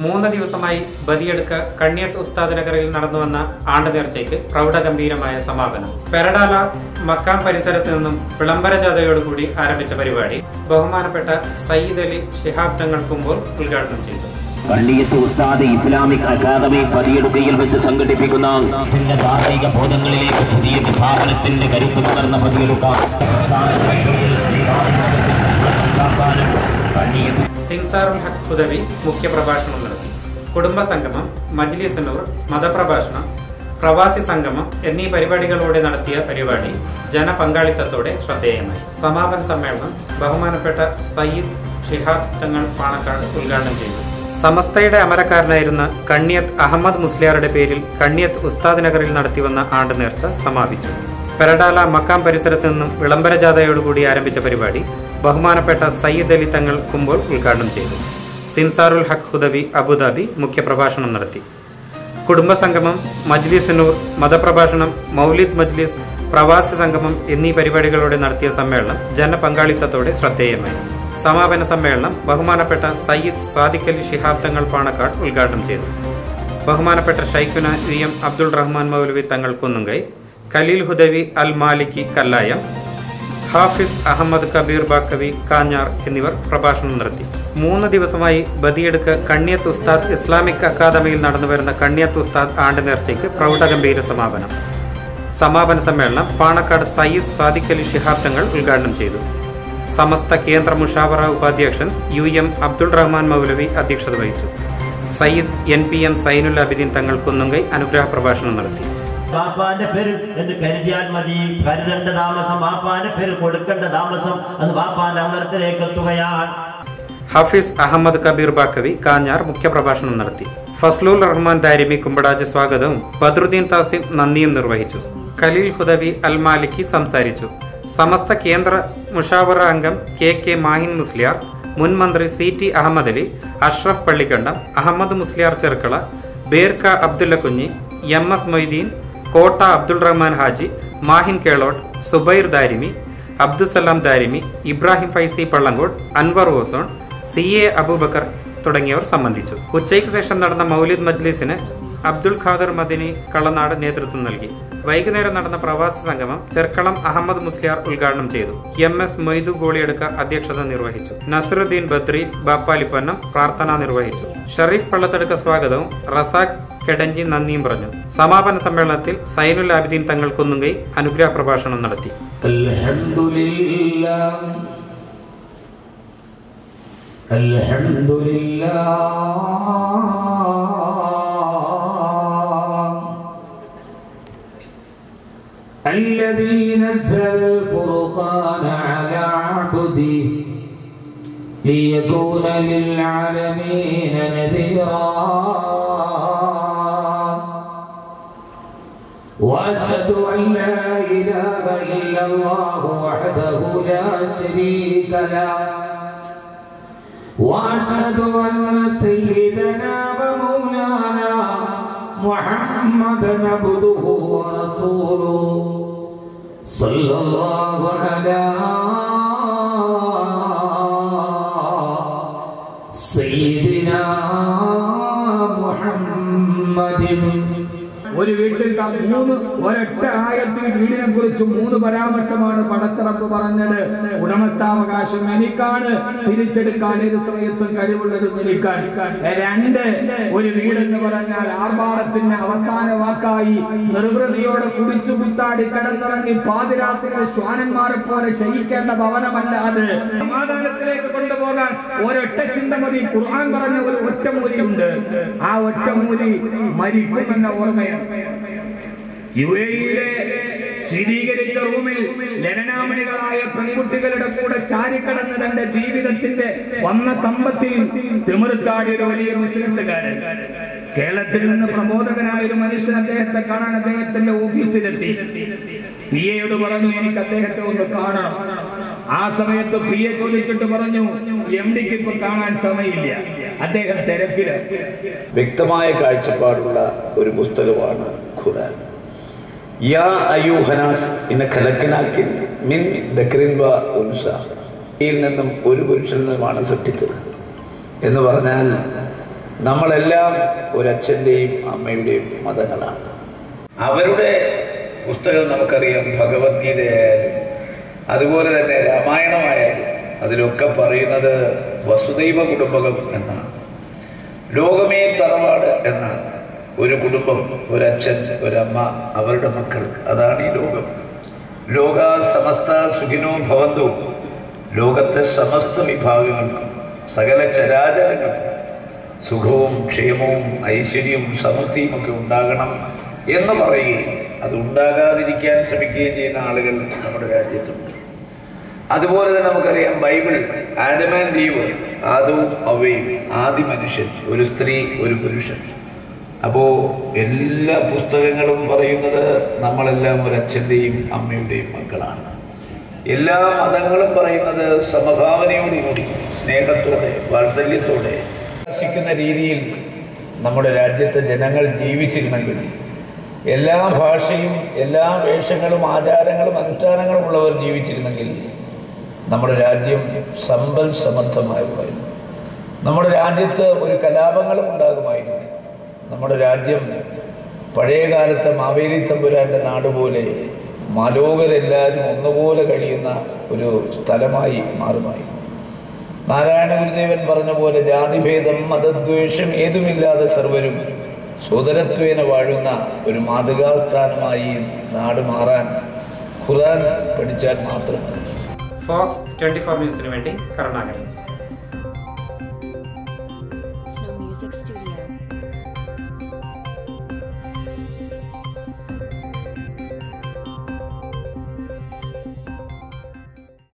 മൂന്ന് ദിവസമായി ബദിയെടുക്ക കണ്ണിയത്ത് ഉസ്താദ് നഗറിൽ നടന്നുവന്ന ആണ്ട് നേർച്ചയ്ക്ക് പ്രൗഢഗംഭീരമായ സമാപനം പെരടാല മക്കാം പരിസരത്ത് നിന്നും വിളംബര ജാഥയോടുകൂടി ആരംഭിച്ച പരിപാടി ബഹുമാനപ്പെട്ട സയ്യിദ് അലി ശിഹാബ് തങ്ങൾ കുമ്പോൾ ഉദ്ഘാടനം ചെയ്തു പള്ളിയത്ത് ഉസ്താദ് ഇസ്ലാമിക് അക്കാദമി പതിയെടുക്കയിൽ വെച്ച് സംഘടിപ്പിക്കുന്ന ഇതിന്റെ ധാർമ്മിക ബോധങ്ങളിലേക്ക് പുതിയ വിഭാവനത്തിന്റെ കരുത്ത് പകർന്ന പതിയെടുക്കാം പള്ളിയത്ത് സിൻസാറുൽ ഹക്ക് ഹുദവി മുഖ്യപ്രഭാഷണം നടത്തി കുടുംബ സംഗമം മജ്ലിസ് നൂർ മതപ്രഭാഷണം പ്രവാസി സംഗമം എന്നീ പരിപാടികളോടെ നടത്തിയ പരിപാടി ജനപങ്കാളിത്തത്തോടെ ശ്രദ്ധേയമായി സമാപന സമ്മേളനം ബഹുമാനപ്പെട്ട സയ്യിദ് ഷിഹാബ് തങ്ങൾ പാണക്കാട് ഉദ്ഘാടനം ചെയ്തു സമസ്തയുടെ അമരക്കാരനായിരുന്ന കണ്ണിയത്ത് അഹമ്മദ് മുസ്ലിയാരുടെ പേരിൽ കണ്ണിയത്ത് ഉസ്താദ് നഗറിൽ നടത്തിവന്ന ആണ്ട് നേർച്ച സമാപിച്ചു പെരഡാല മക്കാം പരിസരത്ത് നിന്നും വിളംബര ജാഥയോടുകൂടി ആരംഭിച്ച പരിപാടി ബഹുമാനപ്പെട്ട സയ്യിദ് അലി തങ്ങൾ കുമ്പോൾ ഉദ്ഘാടനം ചെയ്തു സിൻസാറുൽ ഹക്ക് ഹുദവി അബുദാബി മുഖ്യപ്രഭാഷണം നടത്തി കുടുംബസംഗമം മജ്ലിസ് നൂർ മതപ്രഭാഷണം മൗലിദ് മജ്ലിസ് പ്രവാസി സംഗമം എന്നീ പരിപാടികളോടെ നടത്തിയ സമ്മേളനം ജനപങ്കാളിത്തത്തോടെ ശ്രദ്ധേയമായി സമാപന സമ്മേളനം ബഹുമാനപ്പെട്ട സയ്യിദ് സാദിഖ് അലി ശിഹാബ് തങ്ങൾ പാണക്കാട് ഉദ്ഘാടനം ചെയ്തു ബഹുമാനപ്പെട്ട ഷൈഖുന വി എം അബ്ദുൾ റഹ്മാൻ മൗലവി തങ്ങൾ കുന്നുങ്കൈ ഖലീൽ ഹുദവി അൽ മാലിക്കി കല്ലായം ഹാഫിസ് അഹമ്മദ് കബീർ ബാക്കവി കാഞ്ഞാർ എന്നിവർ പ്രഭാഷണം നടത്തി മൂന്ന് ദിവസമായി ബദിയെടുക്ക് കണ്ണിയത്ത് ഉസ്താദ് ഇസ്ലാമിക് അക്കാദമിയിൽ നടന്നുവരുന്ന കണ്ണിയത്ത് ഉസ്താദ് ആണ്ട് നേർച്ചയ്ക്ക് പ്രൗഢഗംഭീര സമാപനം സമാപന സമ്മേളനം പാണക്കാട് സയ്യിദ് സാദിഖ് അലി ശിഹാബ് തങ്ങൾ ഉദ്ഘാടനം ചെയ്തു സമസ്ത കേന്ദ്ര മുഷാവറ ഉപാധ്യക്ഷൻ യു എം അബ്ദുൾ റഹ്മാൻ മൗലവി അധ്യക്ഷത വഹിച്ചു Sayyid N P M Zainul Abideen Thangal Kunnumkai അനുഗ്രഹ പ്രഭാഷണം നടത്തി വാപ്പാന്റെ പേര് എന്ന് കരുതിയാൽ മതി കരുതേണ്ട താമസം വാപ്പാന്റെ പേര് കൊടുക്കേണ്ട താമസം അത് വാപ്പാന്റെ അന്തരത്തിലേക്ക് എത്തുകയാണ് ഹഫീസ് അഹമ്മദ് കബീർ ബാക്കവി കാഞ്ഞാർ മുഖ്യപ്രഭാഷണം നടത്തി ഫസ്ലുൽ റഹ്മാൻ ദാരിമി കുമ്പടാജ് സ്വാഗതവും ബദ്രുദ്ദീൻ താസിം നന്ദിയും നിർവഹിച്ചു ഖലീൽ ഹുദവി അൽ മാലിക്കി സംസാരിച്ചു സമസ്ത കേന്ദ്ര മുഷാവറ അംഗം കെ കെ മാഹിൻ മുസ്ലിയാർ മുൻ മന്ത്രി C T Ahmed Ali Ashraf Pallikkandam Ahmed Musliyar Cherukkala Berka Abdulla Kunhi M S Moideen Kotta Abdul Rahman Haji Mahin Kelott Zubair Darimi Abdussalam Darimi Ibrahim Faizy Pallangod Anwar Ozone C A Aboobacker തുടങ്ങിയവർ സംബന്ധിച്ചു ഉച്ചയ്ക്ക് ശേഷം നടന്ന മൗലിദ് മജ്ലിസിന് അബ്ദുൽ ഖാദർ മദിനി കള്ളനാട് നേതൃത്വം നൽകി വൈകുന്നേരം നടന്ന പ്രവാസി സംഗമം ചെർക്കളം അഹമ്മദ് മുസ്ലിയാർ ഉദ്ഘാടനം ചെയ്തു എം എസ് മൊയ്തു ഗോളിയെടുക്ക അധ്യക്ഷത നിർവഹിച്ചു നസറുദ്ദീൻ ബദ്രി ബാപ്പാലിപ്പന്നം പ്രാർത്ഥന നിർവഹിച്ചു ഷറീഫ് പള്ളത്തെടുക്ക സ്വാഗതവും റസാഖ് കെഡഞ്ചി നന്ദിയും പറഞ്ഞു സമാപന സമ്മേളനത്തിൽ സൈനുൽ ആബിദീൻ തങ്ങൾ കുന്നുങ്കൈ അനുഗ്രഹ പ്രഭാഷണം നടത്തി الحمد لله الحمد لله الذي نزل الفرقان على عبده ليكون للعالمين نذيرا واشهد ان لا اله الا الله وحده لا شريك له واشهد ان سيدنا ومولانا محمدا عبده ورسوله صلى الله على سيدنا محمد ഒരു വീട്ടിൽ ത- മൂന്ന് ഒരൊറ്റ ആയത്തിൽ വീടിനെ കുറിച്ച് മൂന്ന് പരാമർശമാണ് പടച്ചിറപ്പ് പറഞ്ഞത് ഉടമസ്ഥാവകാശം എനിക്കാണ് തിരിച്ചെടുക്കാൻ ഏത് സമയത്തും കഴിവുള്ളത് എനിക്കാൻ രണ്ട് ഒരു വീടെന്ന് പറഞ്ഞാൽ ആർഭാടത്തിന്റെ അവസാന വാക്കായി നിർവൃതിയോടെ കുടിച്ചു കുത്താടി കിടന്നിറങ്ങി പാതിരാത്രികൾ ശ്വാനന്മാരെ പോലെ ശയിക്കേണ്ട ഭവനമല്ല അത് സമാധാനത്തിലേക്ക് കൊണ്ടുപോകാൻ ഒരൊറ്റ ചിന്ത മതി ഖുർആൻ പറഞ്ഞ ഒരു ഒറ്റമൂലിയുണ്ട് ആ ഒറ്റമൂലി മരിക്കുമെന്ന ഓർമ്മയാണ് യു എയിലെ ശീതീകരിച്ച റൂമിൽ ലലനാമണികളായ പെൺകുട്ടികളുടെ കൂടെ ചാരിക്കടന്ന് തന്റെ ജീവിതത്തിന്റെ വന്ന സമ്പത്തിൽ തിമിർത്താടിയ ഒരു വലിയ ബിസിനസ്സുകാരൻ കേരളത്തിൽ നിന്ന് പ്രബോധകനായ ഒരു മനുഷ്യൻ അദ്ദേഹത്തെ കാണാൻ അദ്ദേഹത്തിന്റെ ഓഫീസിലെത്തി പി എയോട് പറഞ്ഞു എനിക്ക് അദ്ദേഹത്തെ ഒന്ന് കാണണം ആ സമയത്ത് പി എ ചോദിച്ചിട്ട് പറഞ്ഞു എം ഡിക്ക് ഇപ്പൊ കാണാൻ സമയമില്ല അദ്ദേഹം തിരക്കില് വ്യക്തമായ കാഴ്ചപ്പാടുള്ള ഒരു പുസ്തകമാണ് ഖുർആൻ യാ അയ്യൂഹനാസ് ഇന്ന ഖലക്കനാക്കിൻ മിൻ ദക്രിൻ വ ഉൻസ യിൽ നിന്നും ഒരു പുരുഷനിൽ നിന്നുമാണ് സൃഷ്ടിച്ചത് എന്ന് പറഞ്ഞാൽ നമ്മളെല്ലാം ഒരച്ഛൻ്റെയും അമ്മയുടെയും മതങ്ങളാണ് അവരുടെ പുസ്തകം നമുക്കറിയാം ഭഗവത്ഗീതയായാലും അതുപോലെ തന്നെ രാമായണമായാലും അതിലൊക്കെ പറയുന്നത് വസുദൈവ കുടുംബകം എന്നാണ് ലോകമേ തറവാട് എന്നാണ് ഒരു കുടുംബം ഒരച്ഛൻ ഒരമ്മ അവരുടെ മക്കൾ അതാണ് ഈ ലോകം ലോക സമസ്ത സുഖിനോ ഭവന്തു ലോകത്തെ സമസ്ത വിഭാഗങ്ങൾക്കും സകല ചരാചരങ്ങൾക്കും സുഖവും ക്ഷേമവും ഐശ്വര്യവും സമൃദ്ധിയും ഒക്കെ ഉണ്ടാകണം എന്ന് പറയുകയും അത് ഉണ്ടാകാതിരിക്കാൻ ശ്രമിക്കുകയും ചെയ്യുന്ന ആളുകൾ നമ്മുടെ രാജ്യത്തുണ്ട് അതുപോലെ തന്നെ നമുക്കറിയാം ബൈബിൾ ആഡം ആൻഡ് ഈവ് ആദവും അവയും ആദി മനുഷ്യൻ ഒരു സ്ത്രീ ഒരു പുരുഷൻ അപ്പോ എല്ലാ പുസ്തകങ്ങളും പറയുന്നത് നമ്മളെല്ലാം ഒരു അച്ഛൻ്റെയും അമ്മയുടെയും മക്കളാണ് എല്ലാ മതങ്ങളും പറയുന്നത് സമഭാവനയോടുകൂടി സ്നേഹത്തോടെ വാത്സല്യത്തോടെ വിശ്വസിക്കുന്ന രീതിയിൽ നമ്മുടെ രാജ്യത്തെ ജനങ്ങൾ ജീവിച്ചിരുന്നെങ്കിൽ എല്ലാ ഭാഷയും എല്ലാ വേഷങ്ങളും ആചാരങ്ങളും അനുഷ്ഠാനങ്ങളും ഉള്ളവർ ജീവിച്ചിരുന്നെങ്കിൽ നമ്മുടെ രാജ്യം സമ്പൽ സമർത്ഥമായിരുന്നു നമ്മുടെ രാജ്യത്ത് ഒരു കലാപങ്ങളും ഉണ്ടാകുമായിരുന്നു നമ്മുടെ രാജ്യം പഴയ കാലത്തെ മാവേലി തമ്പുരാന്റെ നാട് പോലെ മാലോകരെല്ലാവരും ഒന്നുപോലെ കഴിയുന്ന ഒരു സ്ഥലമായി മാറുമായിരുന്നു നാരായണ ഗുരുദേവൻ പറഞ്ഞ പോലെ ജാതിഭേദം മതദ്വേഷം ഏതുമില്ലാതെ സർവരും സോദരത്വേന വാഴുന്ന ഒരു മാതൃകാസ്ഥാനമായി നാട് മാറാൻ ഖുർആൻ പഠിച്ചാൽ മാത്രം മതി ഫോക്സ് ട്വന്റി ഫോർ ന്യൂസിന് വേണ്ടി കരുണാകരൻ